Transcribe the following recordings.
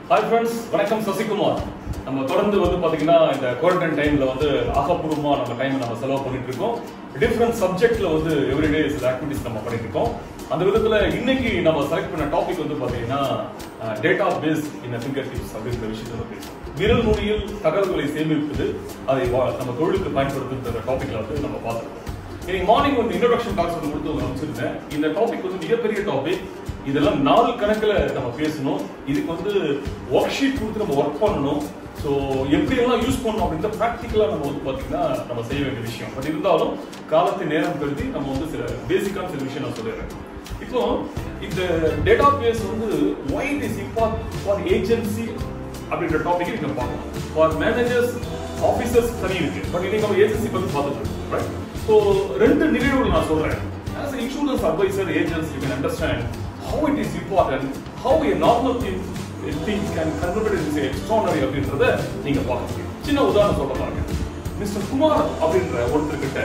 hi friends வணக்கம் சசிகுமார் நம்ம தொடர்ந்து வந்து பாத்தீங்கன்னா இந்த குவாரண்டைன் டைம்ல வந்து ஆக்கப்பூர்வமா நம்ம டைம் நம்ம செலவு பண்ணிட்டு இருக்கோம் டிஃப்ரெண்ட் சப்ஜெக்ட்ல வந்து எவ்ரிடே சில ஆக்டிவிட்டிஸ் நம்ம பண்ணிட்டு இருக்கோம் அந்த விதத்துல இன்னைக்கு நம்ம செலக்ட் பண்ண டாபிக் வந்து பாத்தீங்கன்னா database in fingertips அப்படிங்கிற விஷயத்தை பத்தி விரல் நுனியில் தகவல்களை சேமிப்பது அதை வா- நம்ம தொழிலுக்கு பயன்படுத்துகிற டாபிக்ல வந்து நம்ம பார்த்துருக்கோம் இன்னைக்கு மார்னிங் வந்து இன்ட்ரோடக்ஷன் டாக்ஸ் வந்து கொடுத்து உங்களுக்கு வச்சிருந்தேன் இந்த டாபிக் வந்து மிகப்பெரிய டாபிக் இதெல்லாம் நாலு கணக்குல நம்ம பேசணும் இதுக்கு வந்து ஒர்க் ஷீட் கொடுத்து நம்ம ஒர்க் பண்ணணும் ஸோ எப்படியெல்லாம் யூஸ் பண்ணணும் அப்படின்ற ப்ராக்டிக்கலாக நம்ம வந்து பார்த்தீங்கன்னா நம்ம செய்ய வேண்டிய விஷயம் பட் இருந்தாலும் காலத்தின் நேரம் கருதி நம்ம வந்து சில பேசிக்கான சில விஷயம் நான் சொல்லிடுறேன் இப்போ இந்த டேட்டா பேஸ் வந்து why is important for agency அப்படின்ற டாபிக் நீங்க பார்க்கணும் ஃபார் மேனேஜர்ஸ் ஆஃபீஸர்ஸ் தனி இருக்கு பட் இன்னைக்கு நம்ம ஏஜென்சி பத்தி பார்த்துட்டு இருக்கோம் ரைட் ஸோ ரெண்டு நிகழ்வுகள் நான் சொல்றேன் as an insurance advisor agents you can understand how it is important how a normal thing thing can convert it into extraordinary அப்படின்றத நீங்க பார்க்கணும் சின்ன உதாரணம் சொல்ற பாருங்க மிஸ்டர் குமார் அப்படின்ற ஒருத்தர்கிட்ட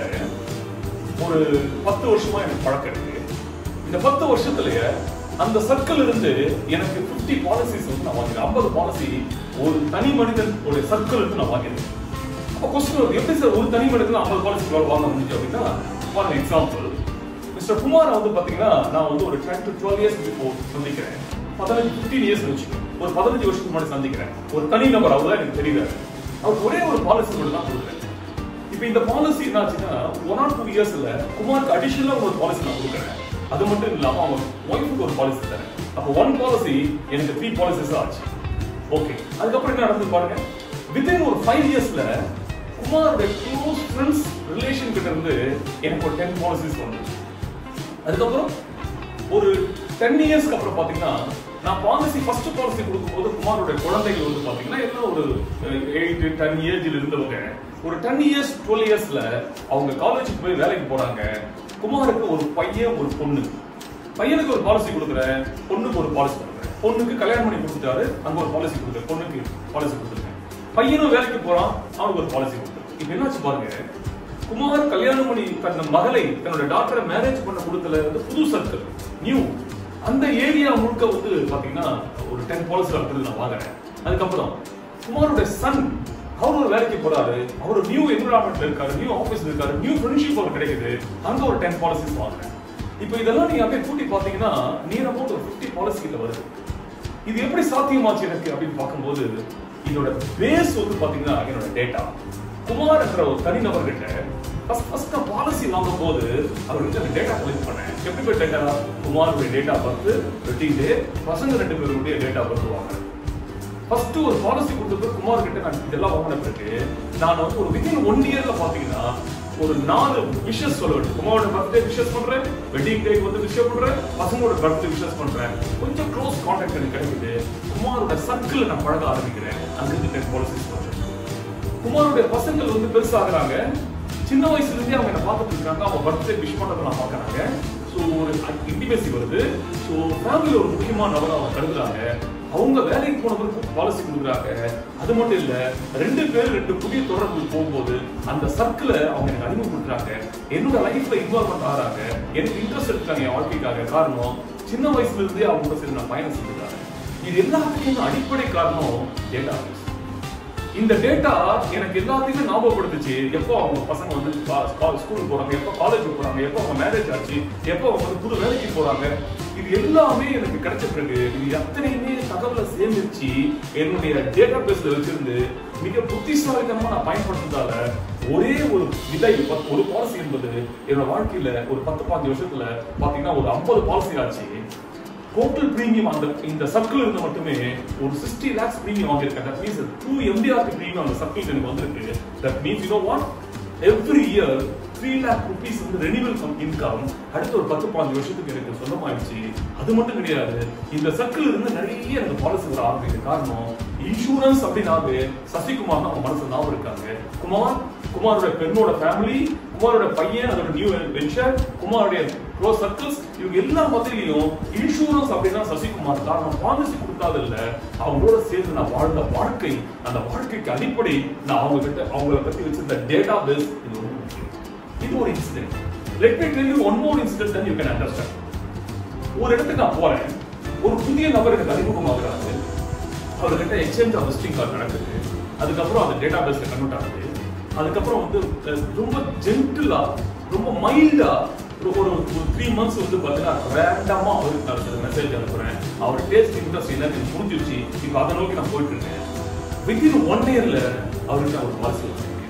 ஒரு பத்து வருஷமா எனக்கு பழக்கம் இருக்கு இந்த பத்து வருஷத்துலயே அந்த சர்க்கிள் இருந்து எனக்கு 50 பாலிசிஸ் வந்து நான் வாங்கினேன் 50 பாலிசி ஒரு தனி மனிதன் ஒரு சர்க்கிள் இருந்து நான் வாங்கினேன் அப்போ கொஸ்டின் வருது எப்படி சார் ஒரு தனி மனிதன் 50 பாலிசி வாங்க முடிஞ்சு அப்படின்னா ஃபார் எக்ஸாம்பிள் மிஸ்டர் குமார் வந்து பாத்தீங்கன்னா நான் வந்து ஒரு டென் டு டுவெல் இயர்ஸ் இப்போ சந்திக்கிறேன் பதினஞ்சு ஃபிஃப்டீன் இயர்ஸ் வச்சுக்கோங்க ஒரு பதினஞ்சு வருஷத்துக்கு முன்னாடி சந்திக்கிறேன் ஒரு தனி நபர் அவர் எனக்கு தெரியுறாரு அவருக்கு ஒரே ஒரு பாலிசி மட்டும் தான் கொடுக்குறேன் இப்போ இந்த பாலிசி என்னாச்சுன்னா ஒன் ஆர் டூ இயர்ஸ்ல குமாருக்கு அடிஷனலா ஒரு பாலிசி நான் கொடுக்குறேன் அது மட்டும் இல்லாம அவங்க ஒய்ஃபுக்கு ஒரு பாலிசி தரேன் அப்போ ஒன் பாலிசி எனக்கு த்ரீ பாலிசிஸ் ஆச்சு ஓகே அதுக்கப்புறம் என்ன நடந்தது பாருங்க வித்தின் ஒரு ஃபைவ் இயர்ஸ்ல குமாரோட க்ளோஸ் ஃப்ரெண்ட்ஸ் ரிலேஷன் கிட்ட இருந்து எனக்கு ஒரு டென் பாலிசிஸ் வந்துச்சு அதுக்கப்புறம் ஒரு டென் இயர்ஸ்க்கு அப்புறம் பாத்தீங்கன்னா நான் பாலிசி ஃபர்ஸ்ட் பாலிசி கொடுக்கும்போது குமாரோட குழந்தைகள் வந்து பாத்தீங்கன்னா எல்லாம் ஒரு எயிட் டென் ஏஜ்ல இருந்தவங்க ஒரு டென் இயர்ஸ் டுவெல் இயர்ஸ்ல அவங்க காலேஜுக்கு போய் வேலைக்கு போறாங்க குமாருக்கு ஒரு பையன் ஒரு பொண்ணு பையனுக்கு ஒரு பாலிசி கொடுக்குறேன் பொண்ணுக்கு ஒரு பாலிசி கொடுக்குறேன் பொண்ணுக்கு கல்யாணம் பண்ணி கொடுத்துட்டாரு அங்க ஒரு பாலிசி கொடுக்குறேன் பொண்ணுக்கு பாலிசி கொடுத்துருக்கேன் பையனும் வேலைக்கு போறான் அவனுக்கு ஒரு பாலிசி கொடுக்குறேன் இப்போ என்னாச்சு பாருங்க குமார் கல்யாணம் பண்ணி தன் மகளை தன்னோட டாக்டரை மேரேஜ் பண்ண கொடுத்தல வந்து புது சர்க்கிள் நியூ அந்த ஏரியா முழுக்க வந்து பாத்தீங்கன்னா ஒரு டென் பாலிசி அடுத்தது நான் வாங்குறேன் அதுக்கப்புறம் குமாரோட சன் அவர் ஒரு வேலைக்கு போறாரு அவர் நியூ என்விரான்மெண்ட்ல இருக்காரு நியூ ஆபீஸ்ல இருக்காரு நியூ ஃப்ரெண்ட்ஷிப் அவர் கிடைக்குது அங்க ஒரு டென் பாலிசிஸ் வாங்குறேன் இப்போ இதெல்லாம் நீங்க அப்படியே கூட்டி பாத்தீங்கன்னா நீர் அமௌண்ட் ஒரு ஃபிஃப்டி பாலிசில வருது இது எப்படி சாத்தியமாச்சு எனக்கு அப்படின்னு பார்க்கும்போது இதோட பேஸ் வந்து பாத்தீங்கன்னா என்னோட டேட்டா குமார் என்ற ஒரு தனிநபர் கிட்ட ஃபர்ஸ்ட் ஃபர்ஸ்ட் நான் பாலிசி வாங்கும் போது அவர்கிட்ட அந்த டேட்டா கலெக்ட் பண்ணேன் எப்படி போய் டேட்டா குமாருடைய டேட்டா பார்த்து வெட்டிங் டே பசங்க ரெண்டு பேருடைய டேட்டா பார்த்து வாங்குறேன் ஃபர்ஸ்ட் ஒரு பாலிசி கொடுத்த பிறகு குமார் கிட்ட நான் இதெல்லாம் வாங்கின பிறகு நான் வந்து ஒரு வித்தின் ஒன் இயர்ல பாத்தீங்கன்னா ஒரு நாலு விஷஸ் சொல்ல வேண்டும் குமாரோட பர்த்டே விஷஸ் பண்றேன் வெட்டிங் டேக்கு வந்து விஷஸ் பண்றேன் பசங்களோட பர்த்டே விஷஸ் பண்றேன் கொஞ்சம் க்ளோஸ் கான்டாக்ட் எனக்கு கிடைக்குது குமாரோட சர்க்கிள் நான் பழக ஆரம்பிக்கிறேன் அங்கிருந்து டென் பாலிசிஸ் பண்றேன் குமாரோட பசங்கள் வந்து பெருசாகிறாங்க சின்ன வயசுல இருந்தே அவங்க என்ன பார்த்துட்டு இருக்காங்க அவங்க பர்த்டே விஷ் பண்றதை நான் பார்க்கறாங்க ஸோ ஒரு இன்டிமேசி வருது ஸோ ஃபேமிலி ஒரு முக்கியமான நபரை அவங்க கருதுறாங்க அவங்க வேலைக்கு போன பிறகு பாலிசி கொடுக்குறாங்க அது மட்டும் இல்ல ரெண்டு பேர் ரெண்டு புதிய தொடர்பு போகும்போது அந்த சர்க்கிளை அவங்க எனக்கு அறிமுகப்படுத்துறாங்க என்னோட லைஃப்ல இன்வால்மெண்ட் ஆகிறாங்க எனக்கு இன்ட்ரெஸ்ட் இருக்காங்க என் வாழ்க்கைக்காக காரணம் சின்ன வயசுல இருந்தே அவங்க கூட சரி நான் பயணம் செஞ்சுட்டாங்க இது எல்லாத்துக்கும் அடிப்படை காரணம் டேட்டா இந்த டேட்டா எனக்கு எல்லாத்தையுமே ஞாபகப்படுத்துச்சு எப்போ அவங்க பசங்க வந்து ஸ்கூலுக்கு போறாங்க எப்போ காலேஜ் போறாங்க எப்போ அவங்க மேரேஜ் ஆச்சு எப்போ அவங்க வந்து புது வேலைக்கு போறாங்க இது எல்லாமே எனக்கு கிடைச்ச பிறகு இது அத்தனையுமே தகவலை சேமிச்சு என்னுடைய டேட்டா பேஸ்ல வச்சிருந்து மிக புத்திசாலித்தனமா நான் பயன்படுத்துறதால ஒரே ஒரு விதை பத்- ஒரு பாலிசி என்பது என்னோட வாழ்க்கையில ஒரு பத்து பாஞ்சு வருஷத்துல பாத்தீங்கன்னா ஒரு ஐம்பது பாலிசி ஆச்சு டோட்டல் பிரீமியம் அந்த இந்த சர்க்கிள் இருந்து மட்டுமே ஒரு சிக்ஸ்டி லேக்ஸ் பிரீமியம் வாங்கியிருக்கேன் that means two MDRT premium அந்த சர்க்கிள் எனக்கு வந்திருக்கு that means you know what every year three lakh rupees வந்து ரெனிவல் இன்கம் அடுத்த ஒரு பத்து பாஞ்சு வருஷத்துக்கு எனக்கு சொந்தமாயிடுச்சு அது மட்டும் கிடையாது இந்த சர்க்கிள் இருந்து நிறைய எனக்கு பாலிசி வர ஆரம்பிக்குது காரணம் இன்சூரன்ஸ் அப்படின்னாவே சசிகுமார் அவங்க மனசுல ஞாபகம் இருக்காங்க குமார் குமாரோட பெண்ணோட ஃபேமிலி குமாரோட பையன் அதோட நியூ வெஞ்சர் குமாரோடைய க்ளோஸ் சர்க்கிள்ஸ் இவங்க எல்லா மத்தியிலையும் இன்சூரன்ஸ் அப்படின்னா சசிகுமார் தான் நான் பாலிசி கொடுக்காத இல்ல அவங்களோட சேர்ந்து நான் வாழ்ந்த வாழ்க்கை அந்த வாழ்க்கைக்கு அடிப்படை நான் அவங்க கிட்ட அவங்கள பத்தி வச்சிருந்த டேட்டா பேஸ் இது ரொம்ப முக்கியம் இது ஒரு incident let me tell you one more incident then you can understand ஒரு இடத்துக்கு நான் போறேன் ஒரு புதிய நபர் எனக்கு அறிமுகமாகிறாரு அவர்கிட்ட எக்ஸ்சேஞ்ச் ஆஃப் விசிட்டிங் கார்டு நடக்குது அதுக்கப்புறம் அந்த டேட்டா பேஸ்ல கன்வெர்ட் ஆகுது அதுக்கப்புறம் வந்து அஹ், ரொம்ப ஜென்டிலா ரொம்ப மைல்டா ஒரு ஒரு த்ரீ மந்த்ஸ் வந்து பார்த்தீங்கன்னா ரேண்டமா அவருக்கு நான் சில மெசேஜ் அனுப்புறேன் அவர் டேஸ்ட் இன்ட்ரெஸ்ட் என்னன்னு எனக்கு புரிஞ்சிருச்சு இப்போ அதை நோக்கி நான் போயிட்டு இருக்கேன் வித்தின் ஒன் இயர்ல அவருக்கு நான் ஒரு பாலிசி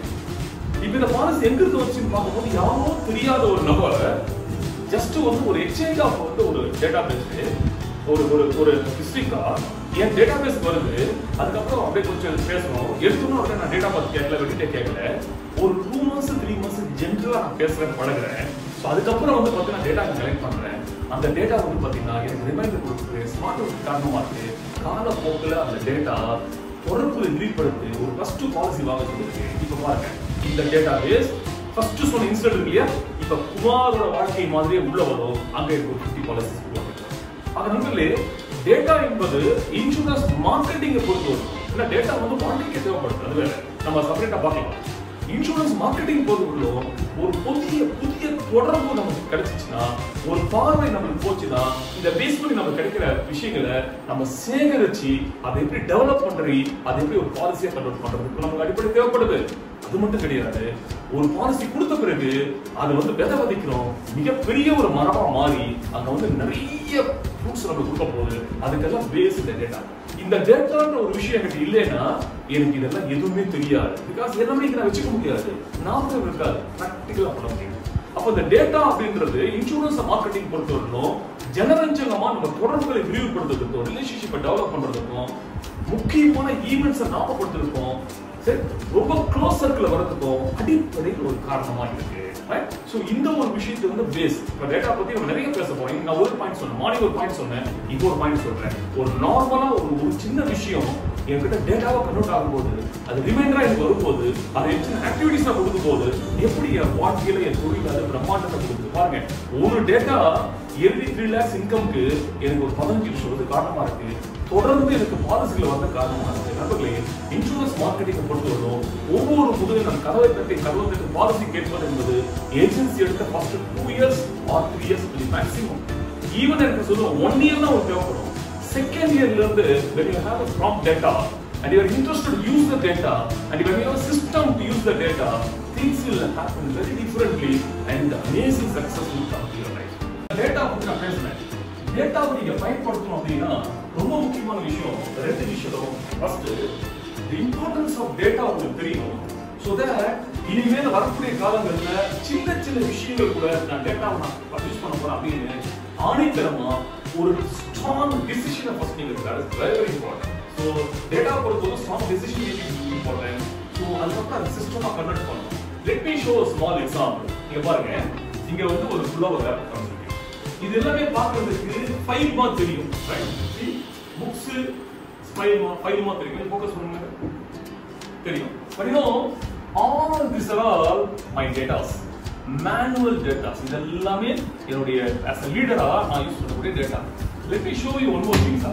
இப்போ இந்த பாலிசி எங்க இருந்து வந்துச்சுன்னு பார்க்கும்போது யாரோ தெரியாத ஒரு நபர் ஜஸ்ட் வந்து ஒரு எக்ஸ்சேஞ்ச் ஆஃப் வந்து ஒரு டேட்டா பேஸ் ஒரு ஒரு ஒரு ஹிஸ்ட்ரிக்கா என் டேட்டா பேஸ் வருது அதுக்கப்புறம் அப்படியே கொஞ்சம் பேசணும் எடுத்தோம்னா உடனே நான் டேட்டா பார்த்து கேட்கல விட்டுட்டே கேட்கல ஒரு டூ மந்த்ஸ் த்ரீ மந்த்ஸ் ஜென்ரலா நான் பேசுறேன் பழகுறேன் ஸோ அதுக்கப்புறம் வந்து பார்த்தீங்கன்னா டேட்டா கலெக்ட் பண்றேன் அந்த டேட்டா வந்து பார்த்தீங்கன்னா எனக்கு ரிமைண்டர் கொடுக்குது ஸ்மார்ட் ஒர்க் காரணமா இருக்கு காலப்போக்கில் அந்த டேட்டா தொடர்பு விரிப்படுத்தி ஒரு ஃபர்ஸ்ட் பாலிசி வாங்க சொல்லிருக்கு இப்போ பாருங்க இந்த டேட்டா பேஸ் ஃபர்ஸ்ட் சொன்ன இன்சிடென்ட் இருக்கு இல்லையா இப்ப குமாரோட வாழ்க்கை மாதிரியே உள்ள வரும் அங்க இருக்க ஒரு ஃபிஃப்டி பாலிசிஸ் அது நண்பர்களே டேட்டா என்பது இன்சூரன்ஸ் மார்க்கெட்டிங்கை பொறுத்து வரும் ஏன்னா டேட்டா வந்து மார்க்கெட்டிங்கே தேவைப்படுது அது வேற நம்ம செப்பரேட்டா பார்க்கலாம் இன்சூரன்ஸ் மார்க்கெட்டிங் பொறுத்தவரையிலும் ஒரு புதிய புதிய தொடர்பு நமக்கு கிடைச்சிச்சுன்னா ஒரு பார்வை நம்மளுக்கு போச்சுன்னா இந்த பேஸ் பண்ணி நமக்கு கிடைக்கிற விஷயங்களை நம்ம சேகரிச்சு அதை எப்படி டெவலப் பண்றி அதை எப்படி ஒரு பாலிசியா கன்வெர்ட் பண்றதுக்கு நமக்கு அடிப்படை தேவைப்படுது அது மட்டும் கிடையாது ஒரு பாலிசி கொடுத்த பிறகு அதை வந்து விதை விதைக்கிறோம் மிகப்பெரிய ஒரு மரமா மாறி அங்க வந்து நிறைய ஃப்ரூட்ஸ் நமக்கு கொடுக்க போகுது அதுக்கெல்லாம் பேஸ் இந்த டேட்டா இந்த டேட்டான்ற ஒரு விஷயம் எனக்கு இல்லைன்னா எனக்கு இதெல்லாம் எதுவுமே தெரியாது பிகாஸ் எல்லாமே இங்க நான் வச்சுக்க முடியாது ஞாபகம் இருக்காது ப்ராக்டிக்கலா பண்ண முடியும் அப்ப இந்த டேட்டா அப்படின்றது இன்சூரன்ஸ் மார்க்கெட்டிங் பொறுத்தவரைக்கும் ஜனரஞ்சகமா நம்ம தொடர்புகளை விரிவுபடுத்துறதுக்கும் ரிலேஷன்ஷிப்பை டெவலப் பண்றதுக்கும் முக்கியமான ஈவெண்ட்ஸை ஞாபகப்படுத்துறதுக்கும் சரி ரொம்ப க்ளோஸ் சர்க்கிள் வரதுக்கும் அடிப்படையில் ஒரு காரணமா இருக்கு சோ இந்த ஒரு விஷயத்தை வந்து பேஸ் இப்ப டேட்டா பத்தி நம்ம நிறைய பேச போறோம் இன்னைக்கு நான் ஒரு பாயிண்ட் சொன்னேன் மார்னிங் ஒரு பாயிண்ட் சொன்னேன் இப்போ ஒரு பாயிண்ட் சொல்றேன் ஒரு நார்மலா ஒரு ஒரு சின்ன விஷயம் என்கிட்ட டேட்டாவை கன்வெர்ட் ஆகும்போது அது ரிமைண்டரா எனக்கு வரும்போது அதை வச்சு ஆக்டிவிட்டிஸ் நான் கொடுக்கும் போது எப்படி என் வாழ்க்கையில என் தொழில் அது பிரம்மாண்டத்தை கொடுக்குது பாருங்க ஒரு டேட்டா எவ்ரி த்ரீ லேக்ஸ் இன்கம்க்கு எனக்கு ஒரு பதினஞ்சு வருஷம் வருது காரணமா இருக்கு தொடர்ந்து எனக்கு பாலிசிகள் வந்த காரணமா இருக்கு நண்பர்களே இன்சூரன்ஸ் மார்க்கெட்டிங் பொறுத்தவரைக்கும் ஒவ்வொரு முதலில் நான் கதவை தட்டி கதவை தட்டி பாலிசி கேட்பது என்பது ஏஜென்சி எடுத்த first two years or three years maximum even எனக்கு சொல்லுவோம் ஒன் இயர் தான் ஒரு தேவைப்படும் செகண்ட் இயர்ல இருந்து when you have a prompt data and you are interested to use the data and when you have a system to use the data things will happen very differently and amazing success will come to your life data பத்தி நான் பேசுறேன் டேட்டாவை நீங்க பயன்படுத்தணும் அப்படின்னா ரொம்ப முக்கியமான விஷயம் ரெண்டு விஷயம் first the importance of data உங்களுக்கு தெரியணும் so that இனிமேல் வரக்கூடிய காலங்கள்ல சின்ன சின்ன விஷயங்கள் கூட நான் டேட்டாவை நான் யூஸ் பண்ண போறேன் அப்படின்னு ஆணித்தரமா ஒரு ஸ்ட்ராங் டிசிஷனை ஃபர்ஸ்ட் நீங்க that is very very important so data பொறுத்தவரை strong decision making important so அதுக்கப்புறம் அது சிஸ்டமா கன்வெர்ட் பண்ணணும் let me show small example நீங்க பாருங்க இங்க வந்து ஒரு ஃபுல்லா ஒரு ஆப் காமிச்சிருக்கேன் இது எல்லாமே பார்க்கிறதுக்கு ஃபைல் மா தெரியும் ரைட் புக்ஸ் ஃபைல் மா ஃபைல் மா தெரியும் ஃபோக்கஸ் பண்ணுங்க தெரியும் but you know all this are all my datas manual datas இது எல்லாமே என்னுடைய ஆஸ் அ லீடரா நான் யூஸ் பண்ணக்கூடிய data let me show you one more things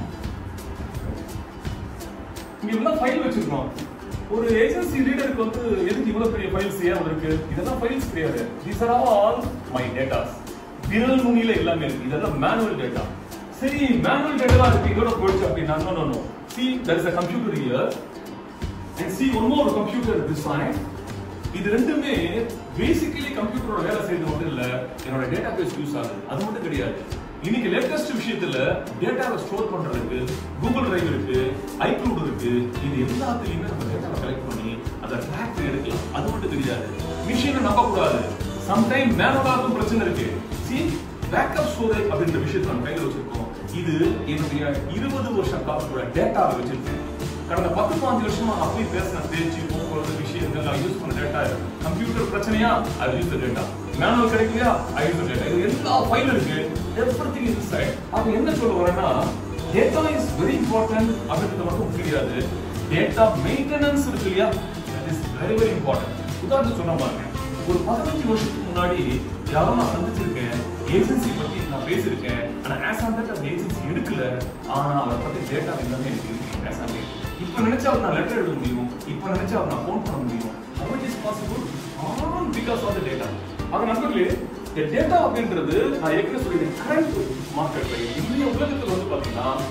இங்க இவ்வளவு ஃபைல் வச்சிருக்கோம் ஒரு ஏஜென்சி லீடருக்கு வந்து எதுக்கு இவ்வளவு பெரிய ஃபைல்ஸ் ஏன் இருக்கு இதெல்லாம் ஃபைல்ஸ் கிடையாது these are all my datas விரல் நுனியில எல்லாமே இருக்கு இதெல்லாம் மேனுவல் டேட்டா சரி மேனுவல் டேட்டா இருக்கு இதோட போயிடுச்சு அப்படின்னா no no no see that is a computer here and see one more computer design இது ரெண்டுமே பேசிக்கலி கம்ப்யூட்டரோட வேலை செய்யறது மட்டும் இல்ல என்னோட டேட்டா பேஸ் யூஸ் ஆகுது அது மட்டும் கிடையாது இன்னைக்கு லேட்டஸ்ட் விஷயத்துல டேட்டாவை ஸ்டோர் பண்றதுக்கு கூகுள் டிரைவ் இருக்கு ஐக்ளூட் இருக்கு இது எல்லாத்துலயுமே நம்ம டேட்டாவை கலெக்ட் பண்ணி அதை ட்ராக் பண்ணி எடுக்கலாம் அது மட்டும் தெரியாது மிஷினை நம்ப கூடாது சம்டைம் மேனுவலாகவும் பிரச்சனை இருக்கு சி பேக்கப் ஸ்டோரேஜ் அப்படின்ற விஷயத்தை நம்ம கையில் வச்சிருக்கோம் இது என்னுடைய இருபது வருஷம் காலத்தோட டேட்டாவை வச்சிருக்கேன் கடந்த பத்து பாஞ்சு வருஷமா நான் போய் பேசின பேச்சு போக்குவரத்து விஷயங்கள் நான் யூஸ் பண்ண டேட்டா கம்ப்யூட்டர் பிரச்சனையா I use the data manual கிடைக்கலையா ஐ யூஸ் த டேட்டா இது எல்லா ஃபைல் இருக்கு எவ்ரிதிங் இஸ் சைட் அப்ப என்ன சொல்ல வரேன்னா டேட்டா இஸ் வெரி இம்பார்ட்டன்ட் அப்படின்றது மட்டும் தெரியாது டேட்டா மெயின்டெனன்ஸ் இருக்கு இல்லையா that is very very important உதாரணத்துக்கு சொன்ன பாருங்க ஒரு பதினஞ்சு வருஷத்துக்கு முன்னாடி யாரும் நான் சந்திச்சிருக்கேன் ஏஜென்சி பத்தி நான் பேசியிருக்கேன் ஆனா ஆஸ் ஆன் தட் அந்த ஏஜென்சி எடுக்கல ஆனா அதை பத்தி டேட்டா எல்லாமே எனக்கு இருக்கு ஆஸ் ஆன் இப்ப நினைச்சா அவர் நான் லெட்டர் எழுத முடியும் இப்ப நினைச்சா அவர் நான் ஃபோன் பண்ண முடியும் how it is possible all because of the data ஆக நண்பர்களே இந்த டேட்டா அப்படின்றது நான் ஏற்கனவே சொல்லியிருக்கேன் கரண்ட் மார்க்கெட்ல இந்திய உலகத்துல வந்து பாத்தீங்கன்னா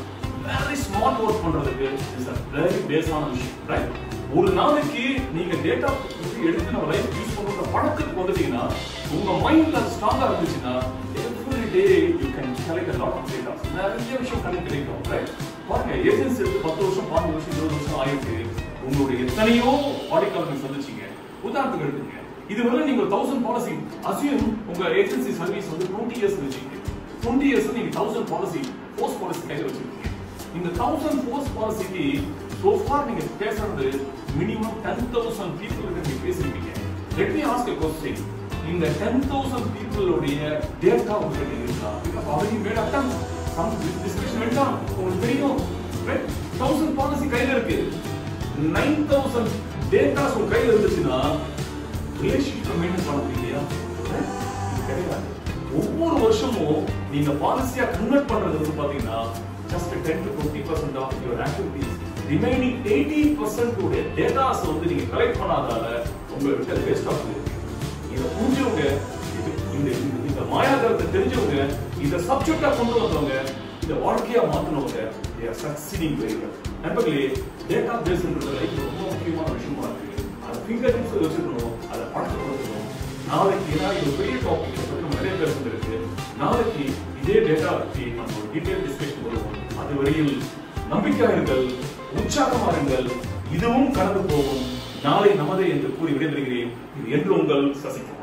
வெரி ஸ்மார்ட் ஒர்க் பண்றதுக்கு இஸ் அ வெரி பேஸான விஷயம் ரைட் ஒரு நாளைக்கு நீங்க டேட்டா எடுத்து நம்ம லைஃப் யூஸ் பண்ற பழக்கத்துக்கு வந்துட்டீங்கன்னா உங்க மைண்ட்ல ஸ்ட்ராங்கா இருந்துச்சுன்னா every day you can collect lot of data நிறைய விஷயம் கனெக்ட் கிடைக்கும் ரைட் பாருங்க ஏஜென்சி எடுத்து பத்து வருஷம் பாஞ்சு வருஷம் இருபது வருஷம் ஆயிருக்கு உங்களுடைய எத்தனையோ ஆடிக்கால் சந்திச்சீங்க உதாரணத்துக்கு எடுத்துங்க இதுவரை நீங்க தௌசண்ட் பாலிசி அசியும் உங்க ஏஜென்சி சர்வீஸ் வந்து டுவெண்ட்டி இயர்ஸ் வச்சிருக்கீங்க டுவெண்ட்டி இயர்ஸ் நீங்க தௌசண்ட் பாலிசி போஸ்ட் பாலிசி கையில வச்சிருக்கீங்க இந்த தௌசண்ட் போஸ்ட் பாலிசிக்கு சோஃபார் நீங்க பேசுறது மினிமம் டென் தௌசண்ட் பீப்புள் கிட்ட நீங்க பேசிருக்கீங்க let me ask a question இந்த டென் தௌசண்ட் பீப்புளுடைய டேட்டா உங்ககிட்ட இருக்கா already made attempt some discussion வேண்டாம் உங்களுக்கு தெரியும் தௌசண்ட் பாலிசி கையில இருக்கு நைன் தௌசண்ட் டேட்டாஸ் உங்க கையில இருந்துச்சுன்னா ரிலேஷன்ஷிப் மெயின்டைன் பண்ண முடியலையா கிடையாது ஒவ்வொரு வருஷமும் நீங்க பாலிசியா கன்வெர்ட் பண்றது வந்து பாத்தீங்கன்னா just ten to twenty percent of your activities remaining eighty percent உடைய டேட்டாஸ் வந்து நீங்க கலெக்ட் பண்ணாதால உங்ககிட்ட வேஸ்ட் ஆஃப் இருக்கு இதை புரிஞ்சவங்க இது- இந்த இந்த- இந்த மாயாகரத்தை தெரிஞ்சவங்க இதை சப்ஜெக்டா கொண்டு வந்தவங்க இதை வாழ்க்கையா மாத்தினவங்க சக்சீடிங் வெரி வெல் நண்பர்களே டேட்டா பேஸ்ன்றது லைஃப் ரொம்ப முக்கியமான விஷயமா இருக்கு அதை ஃபிங்கர் டிப்ஸ் வச்சுக்கணும் அதை பழக்கப்படுத்தணும் நாளைக்கு ஏன்னா இது ஒரு பெரிய டாபிக் பத்தி நம்ம நிறைய பேசுறது இருக்கு நாளைக்கு இதே டேட்டா பற்றி நம்ம ஒரு டீடைல் டிஸ்கஷன் வருவோம் அது வரையில் நம்பிக்கையா இருங்கள் உற்சாகமா இருங்கள் இதுவும் கடந்து போகும் நாளை நமதே என்று கூறி விடைபெறுகிறேன் இது என்று உங்கள் சசிகுமார்